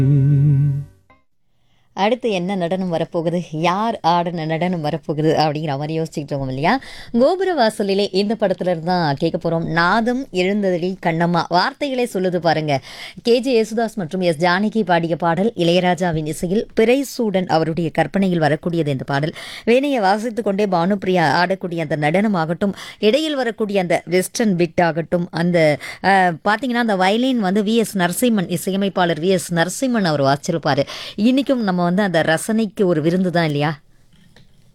அடுத்து என்ன நடனம் வரப்போகுது யார் ஆடின நடனம் வரப்போகுது அப்படிங்கிற மாதிரி யோசிச்சுக்கிட்டு இருக்கோம் இல்லையா கோபுர வாசலிலே இந்த படத்துல இருந்து தான் கேட்க போறோம் நாதம் எழுந்ததடி கண்ணம்மா வார்த்தைகளே சொல்லுது பாருங்க கேஜே யேசுதாஸ் மற்றும் எஸ் ஜானகி பாடிய பாடல் இளையராஜாவின் இசையில் பிறைசூடன் அவருடைய கற்பனையில் வரக்கூடியது இந்த பாடல் வேணையை வாசித்து கொண்டே பானுப்பிரியா ஆடக்கூடிய அந்த நடனம் ஆகட்டும் இடையில் வரக்கூடிய அந்த வெஸ்டர்ன் பிட் ஆகட்டும் அந்த அஹ், பார்த்தீங்கன்னா அந்த வயலின் வந்து வி எஸ் நரசிம்மன் இசையமைப்பாளர் வி எஸ் நரசிம்மன் அவர் வாசிச்சிருப்பாரு இன்னைக்கும் நம்ம வந்து அந்த ரசனைக்கு ஒரு விருந்து தான் இல்லையா